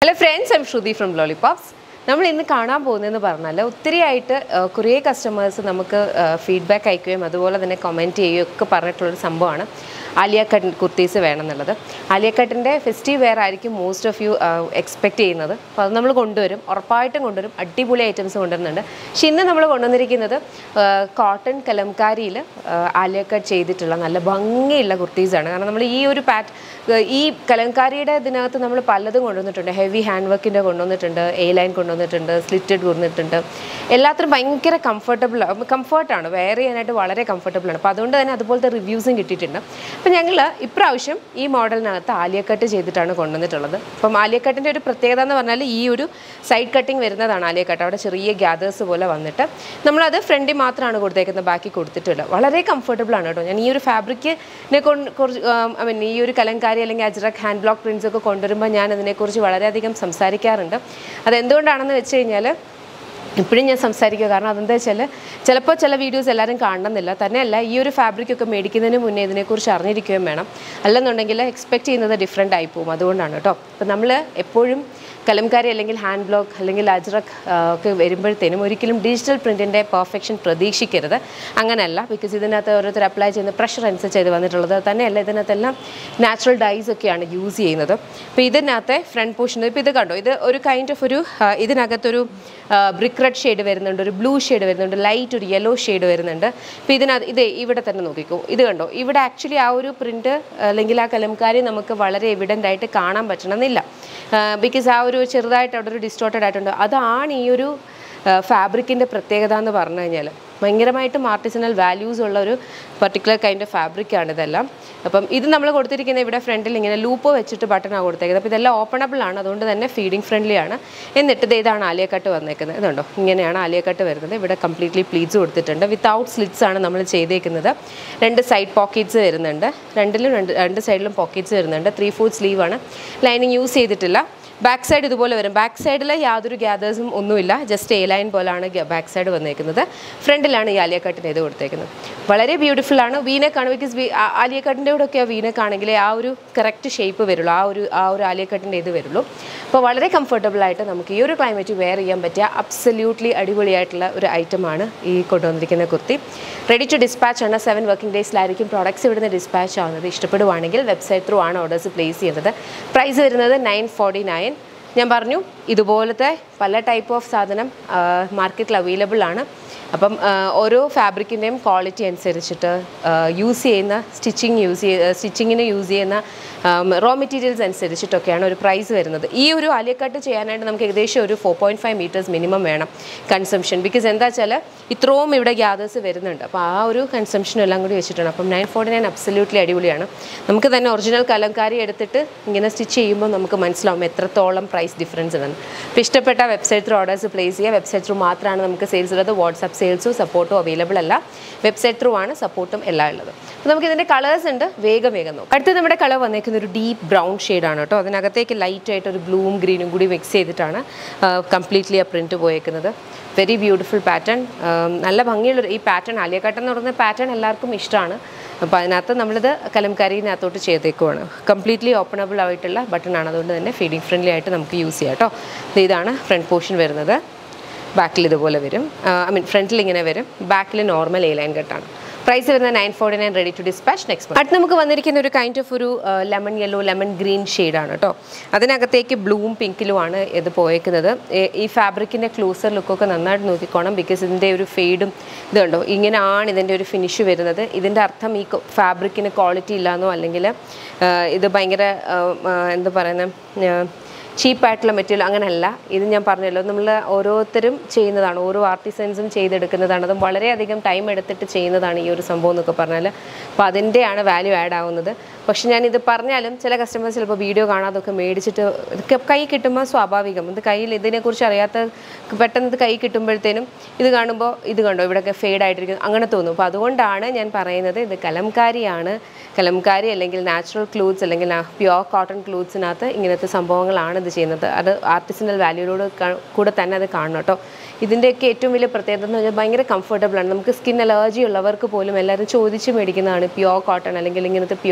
hello friends I'm Shruti from Lollipops നമ്മൾ ഇന്ന് കാണാൻ പോകുന്നതെന്ന് പറഞ്ഞാൽ ഒത്തിരിയായിട്ട് ആ, കുറേ കസ്റ്റമേഴ്സ് നമുക്ക് ഫീഡ്ബാക്ക് അയക്കുകയും അതുപോലെ തന്നെ കമൻറ്റ് ചെയ്യുകയും ഒക്കെ പറഞ്ഞിട്ടുള്ളൊരു സംഭവമാണ് ആലിയ കട്ട് കുർത്തീസ് വേണമെന്നുള്ളത് ആലിയ കട്ടിൻ്റെ ഫെസ്റ്റീവ് വെയർ ആയിരിക്കും മോസ്റ്റ് ഓഫ് യു എക്സ്പെക്റ്റ് ചെയ്യുന്നത് അപ്പോൾ അത് നമ്മൾ കൊണ്ടുവരും ഉറപ്പായിട്ടും കൊണ്ടുവരും അടിപൊളി ഐറ്റംസ് കൊണ്ടുവരുന്നുണ്ട് പക്ഷെ ഇന്ന് നമ്മൾ കൊണ്ടുവന്നിരിക്കുന്നത് കോട്ടൺ കലംകാരിയിൽ ആലിയ കട്ട് ചെയ്തിട്ടുള്ള നല്ല ഭംഗിയുള്ള കുർത്തീസാണ് കാരണം നമ്മൾ ഈ ഒരു പാറ്റ് ഈ കലംകാരിയുടെ ഇതിനകത്ത് നമ്മൾ പലതും കൊണ്ടുവന്നിട്ടുണ്ട് ഹെവി ഹാൻഡ് വർക്കിൻ്റെ കൊണ്ടുവന്നിട്ടുണ്ട് എ ലൈൻ കൊണ്ടുവന്നിട്ടുണ്ട് സ്ലിറ്റഡ് കൊണ്ടുവന്നിട്ടുണ്ട് എല്ലാത്തിനും ഭയങ്കര കംഫർട്ടബിൾ കംഫർട്ടാണ് വെയർ ചെയ്യാനായിട്ട് വളരെ കംഫർട്ടബിൾ ആണ് അപ്പോൾ അതുകൊണ്ട് തന്നെ അതുപോലത്തെ റിവ്യൂസും കിട്ടിയിട്ടുണ്ട് അപ്പോൾ ഞങ്ങൾ ഇപ്രാവശ്യം ഈ മോഡലിനകത്ത് ആലിയക്കട്ട് ചെയ്തിട്ടാണ് കൊണ്ടുവന്നിട്ടുള്ളത് അപ്പം ആലിയക്കട്ടിൻ്റെ ഒരു പ്രത്യേകത എന്ന് പറഞ്ഞാൽ ഈ ഒരു സൈഡ് കട്ടിങ് വരുന്നതാണ് ആലിയക്കട്ട് അവിടെ ചെറിയ ഗ്യാദേഴ്സ് പോലെ വന്നിട്ട് നമ്മളത് ഫ്രണ്ടിൽ മാത്രമാണ് കൊടുത്തേക്കുന്നത് ബാക്കി കൊടുത്തിട്ടില്ല വളരെ കംഫർട്ടബിൾ ആണ് കേട്ടോ ഞാൻ ഈ ഒരു ഫാബ്രിക്കിനെ കൊണ്ട് കുറച്ച് ഐ മീൻ ഈ ഒരു കലങ്കാരി അല്ലെങ്കിൽ അജ്രക് ഹാൻഡ് ബ്ലോക്ക് പ്രിൻസ് ഒക്കെ കൊണ്ടുവരുമ്പോൾ ഞാൻ അതിനെക്കുറിച്ച് വളരെയധികം സംസാരിക്കാറുണ്ട് അതെന്തുകൊണ്ടാണെന്ന് വെച്ച് കഴിഞ്ഞാൽ ഇപ്പോഴും ഞാൻ സംസാരിക്കുക കാരണം അതെന്താ വെച്ചാൽ ചിലപ്പോൾ ചില വീഡിയോസ് എല്ലാവരും കാണണമെന്നില്ല തന്നെയല്ല ഈ ഒരു ഫാബ്രിക് ഒക്കെ മേടിക്കുന്നതിന് മുന്നേ ഇതിനെക്കുറിച്ച് അറിഞ്ഞിരിക്കുകയും വേണം അല്ലെന്നുണ്ടെങ്കിൽ എക്സ്പെക്റ്റ് ചെയ്യുന്നത് ഡിഫറെൻ്റ് ആയി പോകും അതുകൊണ്ടാണ് കേട്ടോ അപ്പം നമ്മൾ എപ്പോഴും കലംകാരി അല്ലെങ്കിൽ ഹാൻഡ് ബ്ലോക്ക് അല്ലെങ്കിൽ അജ്രക് ആ, ഒക്കെ വരുമ്പോഴത്തേനും ഒരിക്കലും ഡിജിറ്റൽ പ്രിൻറ്റിൻ്റെ പെർഫെക്ഷൻ പ്രതീക്ഷിക്കരുത് അങ്ങനെയല്ല ബിക്കോസ് ഇതിനകത്ത് ഓരോരുത്തർ അപ്ലൈ ചെയ്യുന്ന പ്രഷർ അനുസരിച്ച് ചെയ്ത് വന്നിട്ടുള്ളത് തന്നെയല്ല ഇതിനകത്തെല്ലാം നാച്ചുറൽ ഡൈസ് ഒക്കെയാണ് യൂസ് ചെയ്യുന്നത് അപ്പോൾ ഇതിനകത്തെ ഫ്രണ്ട് പോർഷൻ ഇപ്പോൾ ഇത് കണ്ടോ ഇത് ഒരു കൈൻഡ് ഓഫ് ഒരു ആ, ഇതിനകത്തൊരു ബ്രിക്ക് റെഡ് ഷെയ്ഡ് വരുന്നുണ്ട് ഒരു ബ്ലൂ ഷെയ്ഡ് വരുന്നുണ്ട് ലൈറ്റ് ഒരു യെല്ലോ ഷെയ്ഡ് വരുന്നുണ്ട് അപ്പോൾ ഇതിനകത്ത് ഇത് ഇവിടെ തന്നെ നോക്കിക്കോ ഇത് കണ്ടോ ഇവിടെ ആക്ച്വലി ആ ഒരു പ്രിൻറ്റ് അല്ലെങ്കിൽ ആ കലംകാരി നമുക്ക് വളരെ എവിഡൻ്റ് ആയിട്ട് കാണാൻ പറ്റണമെന്നില്ല ബിക്കോസ് ആ ഒരു ചെറുതായിട്ട് അവിടെ ഒരു ഡിസ്റ്റോർട്ടഡ് ആയിട്ടുണ്ട് അതാണ് ഈ ഒരു ഫാബ്രിക്കിൻ്റെ പ്രത്യേകത എന്ന് പറഞ്ഞു കഴിഞ്ഞാൽ ഭയങ്കരമായിട്ടും ആർട്ടിസണൽ വാല്യൂസ് ഉള്ള ഒരു പർട്ടിക്കുലർ കൈൻഡ് ഓഫ് ഫാബ്രിക്കാണ് ഇതെല്ലാം അപ്പം ഇത് നമ്മൾ കൊടുത്തിരിക്കുന്ന ഇവിടെ ഫ്രണ്ടിൽ ഇങ്ങനെ ലൂപ്പ് വെച്ചിട്ട് ബട്ടണാണ് കൊടുത്തേക്കുന്നത് അപ്പോൾ ഇതെല്ലാം ഓപ്പണബിൾ ആണ് അതുകൊണ്ട് തന്നെ ഫീഡിങ് ഫ്രണ്ട്ലി ആണ് എന്നിട്ട് ഇത് ഇതാണ് ആലിയക്കട്ട് വന്നേക്കുന്നത് ഇതുണ്ടോ ഇങ്ങനെയാണ് ആലിയക്കട്ട് വരുന്നത് ഇവിടെ കംപ്ലീറ്റ്ലി പ്ലീറ്റ്സ് കൊടുത്തിട്ടുണ്ട് വിത്തൗട്ട് സ്ലിറ്റ്സ് ആണ് നമ്മൾ ചെയ്തേക്കുന്നത് രണ്ട് സൈഡ് പോക്കറ്റ്സ് വരുന്നുണ്ട് രണ്ടിലും രണ്ട് രണ്ട് സൈഡിലും പോക്കറ്റ്സ് വരുന്നുണ്ട് ത്രീ ഫോർത്ത് സ്ലീവ് ആണ് ലൈനിങ് യൂസ് ചെയ്തിട്ടില്ല ബാക്ക് സൈഡ് ഇതുപോലെ വരും ബാക്ക് സൈഡിൽ യാതൊരു ഗ്യാദേഴ്സും ഒന്നുമില്ല ജസ്റ്റ് എ ലൈൻ പോലാണ് ബാക്ക് സൈഡ് വന്നേക്കുന്നത് ഫ്രണ്ടിലാണ് ഈ ആലിയക്കട്ടിന് ഇത് കൊടുത്തേക്കുന്നത് വളരെ ബ്യൂട്ടിഫുൾ ആണ് വീനക്കാണ് ബിക്കോസ് ആലിയക്കട്ടിൻ്റെ കൂടെ ഒക്കെ വീനക്ക് ആണെങ്കിൽ ആ ഒരു കറക്റ്റ് ഷേപ്പ് വരുള്ളൂ ആ ഒരു ആ ഒരു ആലിയക്കട്ടിൻ്റെ ഇത് വരുള്ളൂ അപ്പോൾ വളരെ കംഫർട്ടബിൾ ആയിട്ട് നമുക്ക് ഈ ഒരു ക്ലൈമറ്റ് വെയർ ചെയ്യാൻ പറ്റിയ അബ്സല്യൂട്ട്ലി അടിപൊളിയായിട്ടുള്ള ഒരു ഐറ്റമാണ് ഈ കൊണ്ടുവന്നിരിക്കുന്ന കുർത്തി റെഡി ടു ഡിസ്പാച്ച് ആണ് സെവൻ വർക്കിംഗ് ഡേയ്സിലായിരിക്കും പ്രോഡക്ട്സ് ഇവിടുന്ന് ഡിസ്പാച്ച് ആവുന്നത് ഇഷ്ടപ്പെടുവാണെങ്കിൽ വെബ്സൈറ്റ് ത്രൂ ആണ് ഓർഡേഴ്സ് പ്ലേസ് ചെയ്യുന്നത് പ്രൈസ് വരുന്നത് നയൻ ഫോർട്ടി നയൻ ഞാൻ പറഞ്ഞു ഇതുപോലത്തെ പല ടൈപ്പ് ഓഫ് സാധനം മാർക്കറ്റിൽ അവൈലബിൾ ആണ് അപ്പം ആ, ഓരോ ഫാബ്രിക്കിൻ്റെയും ക്വാളിറ്റി അനുസരിച്ചിട്ട് യൂസ് ചെയ്യുന്ന സ്റ്റിച്ചിങ് യൂസ് ചെയ്യ സ്റ്റിച്ചിങ്ങിന് യൂസ് ചെയ്യുന്ന റോ മെറ്റീരിയൽസ് അനുസരിച്ചിട്ടൊക്കെയാണ് ഒരു പ്രൈസ് വരുന്നത് ഈ ഒരു ആലിയക്കട്ട് ചെയ്യാനായിട്ട് നമുക്ക് ഏകദേശം ഒരു four point five meters minimum വേണം കൺസംഷൻ ബിക്കോസ് എന്താ വെച്ചാൽ ഇത്രയും ഇവിടെ ഗ്യാദേഴ്സ് വരുന്നുണ്ട് അപ്പോൾ ആ ഒരു കൺസംഷനും എല്ലാം കൂടി വെച്ചിട്ടാണ് അപ്പം നയൻ ഫോർട്ടി നയൻ അബ്സല്യൂട്ട്ലി അടിപൊളിയാണ് നമുക്ക് തന്നെ ഒറിജിനൽ കലംകാരി എടുത്തിട്ട് ഇങ്ങനെ സ്റ്റിച്ച് ചെയ്യുമ്പോൾ നമുക്ക് മനസ്സിലാവും എത്രത്തോളം പ്രൈസ് ഡിഫറൻസ് ഉണ്ടെന്ന് അപ്പോൾ ഇഷ്ടപ്പെട്ട വെബ്സൈറ്റ് ത്രൂ ഓർഡേഴ്സ് പ്ലേസ് ചെയ്യുക വെബ്സൈറ്റ് ത്രൂ മാത്രമാണ് നമുക്ക് സെയിൽസ് ഉള്ളത് വാട്സാപ്പ് സെയിൽസും സപ്പോർട്ടും അവൈലബിൾ അല്ല വെബ്സൈറ്റ് ത്രൂ ആണ് സപ്പോർട്ടും എല്ലാം ഉള്ളത് അപ്പോൾ നമുക്ക് ഇതിൻ്റെ കളേഴ്സ് ഉണ്ട് വേഗം വേഗം നോക്കാം അടുത്ത് നമ്മുടെ കളർ വന്നേക്കുന്ന ഒരു ഡീപ്പ് ബ്രൗൺ ഷെയ്ഡാണ് കേട്ടോ അതിനകത്തേക്ക് ലൈറ്റ് ആയിട്ട് ഒരു ബ്ലൂവും ഗ്രീനും കൂടി മിക്സ് ചെയ്തിട്ടാണ് കംപ്ലീറ്റ്ലി ആ പ്രിൻറ്റ് പോയേക്കുന്നത് വെരി ബ്യൂട്ടിഫുൾ പാറ്റേൺ നല്ല ഭംഗിയുള്ളൊരു ഈ പാറ്റേൺ അലിയക്കട്ടൻ എന്ന് പറയുന്ന പാറ്റേൺ എല്ലാവർക്കും ഇഷ്ടമാണ് അപ്പോൾ അതിനകത്ത് നമ്മളിത് കലംകാരിനകത്തോട്ട് ചെയ്തേക്കുവാണ് കംപ്ലീറ്റ്ലി ഓപ്പണബിൾ ആയിട്ടുള്ള ബട്ടൺ ആണ് അതുകൊണ്ട് തന്നെ ഫീഡിങ് ഫ്രണ്ട്ലി ആയിട്ട് നമുക്ക് യൂസ് ചെയ്യാം കേട്ടോ ഇത് ഇതാണ് ഫ്രണ്ട് പോർഷൻ വരുന്നത് ബാക്കിൽ ഇതുപോലെ വരും ഐ മീൻ ഫ്രണ്ടിൽ ഇങ്ങനെ വരും ബാക്കിൽ നോർമൽ എ ലൈൻ കട്ടാണ് പ്രൈസ് വരുന്നത് nine forty nine ready to dispatch next അടുത്ത് നമുക്ക് വന്നിരിക്കുന്ന ഒരു കൈൻഡ് ഓഫ് ഒരു ലെമൺ യെല്ലോ ലെമൺ ഗ്രീൻ ഷെയ്ഡാണ് കേട്ടോ അതിനകത്തേക്ക് ബ്ലൂവും പിങ്കിലും ഇത് പോയേക്കുന്നത് ഏ- ഈ ഫാബ്രിക്കിൻ്റെ ക്ലോസർ ലുക്കൊക്കെ നന്നായിട്ട് നോക്കിക്കോണം ബിക്കോസ് ഇതിൻ്റെ ഒരു ഫെയ്ഡും ഇത് കണ്ടോ ഇങ്ങനെയാണ് ഇതിൻ്റെ ഒരു ഫിനിഷ് വരുന്നത് ഇതിൻ്റെ അർത്ഥം ഈ ഫാബ്രിക്കിന് ക്വാളിറ്റി ഇല്ലാന്നോ അല്ലെങ്കിൽ ഇത് ഭയങ്കര ആ, ആ, എന്താ പറയുന്നത് ചീപ്പായിട്ടുള്ള മെറ്റീരിയൽ അങ്ങനെയല്ല ഇത് ഞാൻ പറഞ്ഞല്ലോ നമ്മൾ ഓരോരുത്തരും ചെയ്യുന്നതാണ് ഓരോ ആർട്ടിസൻസും ചെയ്തെടുക്കുന്നതാണ് അതും വളരെയധികം ടൈം എടുത്തിട്ട് ചെയ്യുന്നതാണ് ഈ ഒരു സംഭവം എന്നൊക്കെ പറഞ്ഞാൽ അപ്പോൾ അതിൻ്റെയാണ് വാല്യൂ ആഡ് ആവുന്നത് പക്ഷെ ഞാൻ ഇത് പറഞ്ഞാലും ചില കസ്റ്റമേഴ്സ് ചിലപ്പോൾ വീഡിയോ കാണാതൊക്കെ മേടിച്ചിട്ട് ഇതൊക്കെ കൈ കിട്ടുമ്പോൾ സ്വാഭാവികം ഇത് കയ്യിൽ ഇതിനെക്കുറിച്ച് അറിയാത്ത പെട്ടെന്ന് ഇത് കൈ കിട്ടുമ്പോഴത്തേനും ഇത് കാണുമ്പോൾ ഇത് കണ്ടോ ഇവിടെയൊക്കെ ഫെയ്ഡ് ആയിട്ടിരിക്കുന്നു അങ്ങനെ തോന്നും അപ്പോൾ അതുകൊണ്ടാണ് ഞാൻ പറയുന്നത് ഇത് കലംകാരിയാണ് കലംകാരി അല്ലെങ്കിൽ നാച്ചുറൽ ക്ലൂത്ത്സ് അല്ലെങ്കിൽ പ്യുവർ കോട്ടൺ ക്ലൂത്ത്സിനകത്ത് ഇങ്ങനത്തെ സംഭവങ്ങളാണ് ഇത് ചെയ്യുന്നത് അത് ആർട്ടിസണൽ വാല്യൂരോട് കൂടെ തന്നെ അത് കാണണം കേട്ടോ ഇതിൻ്റെയൊക്കെ ഏറ്റവും വലിയ പ്രത്യേകത എന്ന് പറഞ്ഞാൽ ഭയങ്കര കംഫർട്ടബിൾ ആണ് നമുക്ക് സ്കിൻ അലർജി ഉള്ളവർക്ക് പോലും എല്ലാവരും ചോദിച്ച് മേടിക്കുന്നതാണ് പ്യുവർ കോട്ടൺ അല്ലെങ്കിൽ ഇങ്ങനത്തെ പ്യുവർ സാധനം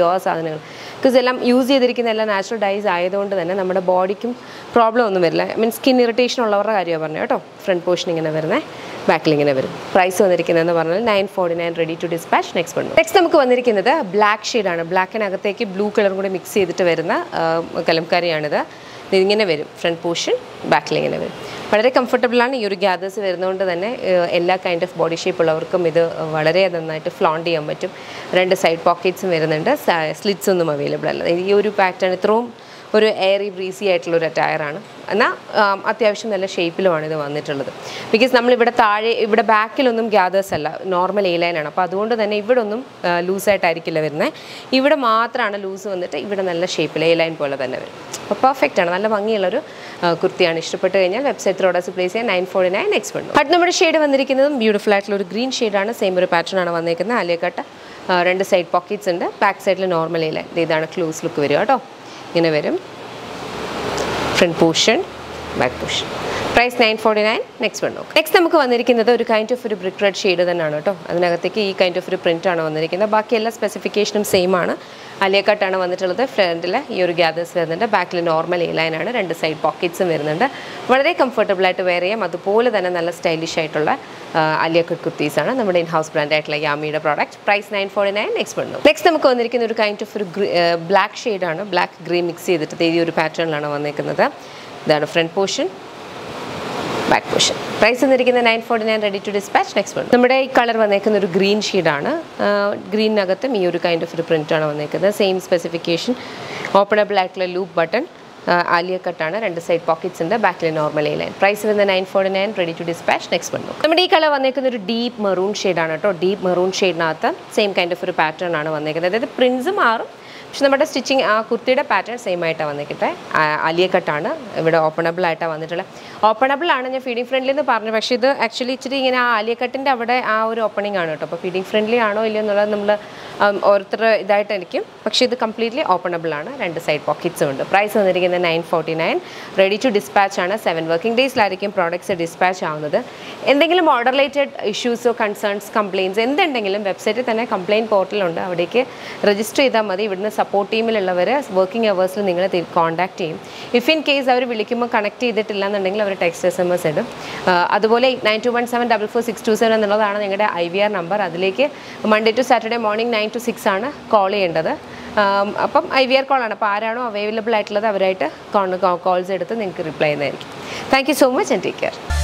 സാധനങ്ങൾ ബിക്കോസ് എല്ലാം യൂസ് ചെയ്തിരിക്കുന്ന എല്ലാം നാച്ചുറൽ ഡൈസ് ആയതുകൊണ്ട് തന്നെ നമ്മുടെ ബോഡിക്കും പ്രോബ്ലം ഒന്നും വരില്ല മീൻ സ്കിൻ ഇറിറ്റേഷൻ ഉള്ളവരുടെ കാര്യമാണ് പറഞ്ഞത് കേട്ടോ ഫ്രണ്ട് പോർഷൻ ഇങ്ങനെ വരുന്നത് ബാക്കിൽ ഇങ്ങനെ വരും പ്രൈസ് വന്നിരിക്കുന്നതെന്ന് പറഞ്ഞാൽ nine forty nine ready to dispatch next one next നമുക്ക് വന്നിരിക്കുന്നത് ബ്ലാക്ക് ഷെയ്ഡാണ് ബ്ലാക്കിനകത്തേക്ക് ബ്ലൂ കളറും കൂടി മിക്സ് ചെയ്തിട്ട് വരുന്ന ആ, കലംകാരിയാണിത് ഇതിങ്ങനെ വരും ഫ്രണ്ട് പോർഷൻ ബാക്കിൽ ഇങ്ങനെ വരും വളരെ കംഫർട്ടബിളാണ് ഈ ഒരു ഗ്യാദേഴ്സ് വരുന്നതുകൊണ്ട് തന്നെ ഏഹ്, എല്ലാ കൈൻഡ് ഓഫ് ബോഡി ഷേപ്പ് ഉള്ളവർക്കും ഇത് വളരെ നന്നായിട്ട് ഫ്ലോണ്ട് ചെയ്യാൻ പറ്റും രണ്ട് സൈഡ് പോക്കറ്റ്സും വരുന്നുണ്ട് സ്ലിറ്റ്സ് ഒന്നും അവൈലബിൾ അല്ല ഈ ഒരു പാറ്റേൺ ഇത്രയും ഒരു എയറി ബ്രീസി ആയിട്ടുള്ള ഒരു അറ്റയറാണ് എന്നാൽ ആം, അത്യാവശ്യം നല്ല ഷേപ്പിലുമാണ് ഇത് വന്നിട്ടുള്ളത് ബിക്കോസ് നമ്മളിവിടെ താഴെ ഇവിടെ ബാക്കിലൊന്നും ഗ്യാദേഴ്സ് അല്ല നോർമൽ എ ലൈനാണ് അപ്പോൾ അതുകൊണ്ട് തന്നെ ഇവിടെ ഒന്നും ലൂസായിട്ടായിരിക്കില്ല വരുന്നത് ഇവിടെ മാത്രമാണ് ലൂസ് വന്നിട്ട് ഇവിടെ നല്ല ഷേപ്പിൽ എ ലൈൻ പോലെ തന്നെ വരും അപ്പോൾ പെർഫെക്റ്റ് ആണ് നല്ല ഭംഗിയുള്ളൊരു ആ, കുർത്തിയാണ് ഇഷ്ടപ്പെട്ട് കഴിഞ്ഞാൽ വെബ്സൈറ്റിൽ ഓർഡേഴ്സ് പ്ലേസ് ചെയ്യാൻ nine forty nine next one but നമ്മുടെ ഷെയ്ഡ് വന്നിരിക്കുന്നതും ബ്യൂട്ടിഫുൾ ആയിട്ടുള്ള ഒരു ഗ്രീൻ ഷെയ്ഡാണ് സെയിം ഒരു പാറ്റേൺ ആണ് വന്നിരിക്കുന്നത് അലിയക്കട്ട രണ്ട് സൈഡ് പോക്കറ്റ്സ് ഉണ്ട് ബാക്ക് സൈഡിൽ നോർമൽ എ ലൈൻ ഇതാണ് ക്ലോസ് ലുക്ക് വരിക കേട്ടോ ഇങ്ങനെ വരും front portion back portion price nine forty nine next one നോക്കാം നെക്സ്റ്റ് നമുക്ക് വന്നിരിക്കുന്നത് ഒരു കൈൻഡ് ഓഫ് ഒരു ബ്രിക്ക് റെഡ് ഷെയ്ഡ് തന്നെയാണ് കേട്ടോ അതിനകത്തേക്ക് ഈ കൈൻഡ് ഓഫ് ഒരു പ്രിൻ്റ് ആണ് വന്നിരിക്കുന്നത് ബാക്കി എല്ലാ സ്പെസിഫിക്കേഷനും സെയിം ആണ് അലിയക്കട്ടാണ് വന്നിട്ടുള്ളത് ഫ്രണ്ടിൽ ഈ ഒരു ഗ്യാദേഴ്സ് വരുന്നുണ്ട് ബാക്കിൽ നോർമൽ എ ലൈനാണ് രണ്ട് സൈഡ് പോക്കറ്റ്സും വരുന്നുണ്ട് വളരെ കംഫർട്ടബിൾ ആയിട്ട് വെയർ ചെയ്യാം അതുപോലെ തന്നെ നല്ല സ്റ്റൈലിഷ് ആയിട്ടുള്ള അലിയക്കട്ട് കുർത്തീസ് ആണ് നമ്മുടെ ഇൻ ഹൗസ് ബ്രാൻഡ് ആയിട്ടുള്ള യാമിയുടെ product price nine forty nine next one next നമുക്ക് വന്നിരിക്കുന്ന ഒരു കൈൻഡ് ഓഫ് ഒരു ബ്ലാക്ക് ഷെയ്ഡാണ് ബ്ലാക്ക് ഗ്രീൻ മിക്സ് ചെയ്തിട്ട് ഈ ഒരു പാറ്റേണിലാണ് വന്നിരിക്കുന്നത് ഇതാണ് front portion back portion price വന്നിരിക്കുന്നത് nine forty nine ready to dispatch next one നമ്മുടെ ഈ കളർ വന്നേക്കുന്ന ഒരു ഗ്രീൻ ഷീഡാണ് ഗ്രീനകത്തും ഈ ഒരു കൈൻഡ് ഓഫ് ഒരു പ്രിൻ്റാണ് വന്നേക്കുന്നത് സെയിം സ്പെസിഫിക്കേഷൻ ഓപ്പണബിൾ ആയിട്ടുള്ള ലൂപ്പ് ബട്ടൺ ആലിയ കട്ടാണ് രണ്ട് സൈഡ് പോക്കറ്റ്സ് ഉണ്ട് ബാക്കിൽ നോർമൽ എ ലൈൻ പ്രൈസ് വരുന്നത് nine forty nine ready to dispatch next one നമ്മുടെ ഈ കളർ വന്നേക്കുന്ന ഒരു ഡീപ്പ് മെറൂൺ ഷെയ്ഡാണ് കേട്ടോ ഡീപ്പ് മെറൂൺ ഷെയ്ഡിനകത്ത് സെയിം കൈൻഡ് ഓഫ് ഒരു പാറ്റേൺ ആണ് വന്നേക്കുന്നത് അതായത് പ്രിൻസ് മാറും പക്ഷെ നമ്മുടെ സ്റ്റിച്ചിങ് ആ കുർത്തിയുടെ പാറ്റേൺ സെയിം ആയിട്ടാണ് വന്നിട്ട് അലിയ കട്ടാണ് ഇവിടെ ഓപ്പണബിൾ ആയിട്ടാണ് വന്നിട്ടുള്ളത് ഓപ്പണബിൾ ആണ് ഞാൻ ഫീഡിംഗ് ഫ്രണ്ട്ലി എന്ന് പറഞ്ഞു പക്ഷേ ഇത് ആക്ച്വലി ഇച്ചിരി ഇങ്ങനെ ആ ആലിയ കട്ടിൻ്റെ അവിടെ ആ ഒരു ഓപ്പണിംഗ് ആണ് കേട്ടോ അപ്പോൾ ഫീഡിംഗ് ഫ്രണ്ട്ലി ആണോ ഇല്ലയോ എന്നുള്ളത് നമ്മൾ ഓരോരുത്തർ ഇതായിട്ടായിരിക്കും പക്ഷേ ഇത് കംപ്ലീറ്റ്ലി ഓപ്പണബിൾ ആണ് രണ്ട് സൈഡ് പോക്കറ്റ്സും ഉണ്ട് പ്രൈസ് വന്നിരിക്കുന്നത് nine forty nine ready to dispatch ആണ് സെവൻ വർക്കിംഗ് ഡേയ്സിലായിരിക്കും പ്രോഡക്ട്സ് ഡിസ്പാച്ച് ആവുന്നത് എന്തെങ്കിലും ഓർഡർ റിലേറ്റഡ് ഇഷ്യൂസോ കൺസേൺസ് കംപ്ലയിൻസ് എന്തുണ്ടെങ്കിലും വെബ്സൈറ്റിൽ തന്നെ കംപ്ലയിൻറ്റ് പോർട്ടലുണ്ട് അവിടേക്ക് രജിസ്റ്റർ ചെയ്താൽ മതി ഇവിടുന്ന് സപ്പോർട്ട് ടീമിലുള്ളവർ വർക്കിംഗ് അവേഴ്സിൽ നിങ്ങളെ കോൺടാക്ട് ചെയ്യും ഇഫ് ഇൻ കേസ് അവർ വിളിക്കുമ്പോൾ കണക്ട് ചെയ്തിട്ടില്ല എന്നുണ്ടെങ്കിൽ അവർ ടെക്സ്റ്റ് എസ് എം എസ് ഇടും ആ, അതുപോലെ nine two one seven double four six two seven എന്നുള്ളതാണ് നിങ്ങളുടെ ഐ വി ആർ നമ്പർ അതിലേക്ക് Monday to Saturday morning nine to six ആണ് കോൾ ചെയ്യേണ്ടത് ആം, അപ്പം ഐ വി ആർ കോളാണ് അപ്പോൾ ആരാണോ അവൈലബിൾ ആയിട്ടുള്ളത് അവരായിട്ട് കോൾസ് എടുത്ത് നിങ്ങൾക്ക് റിപ്ലൈ ചെയ്യുന്നതായിരിക്കും thank you so much and take care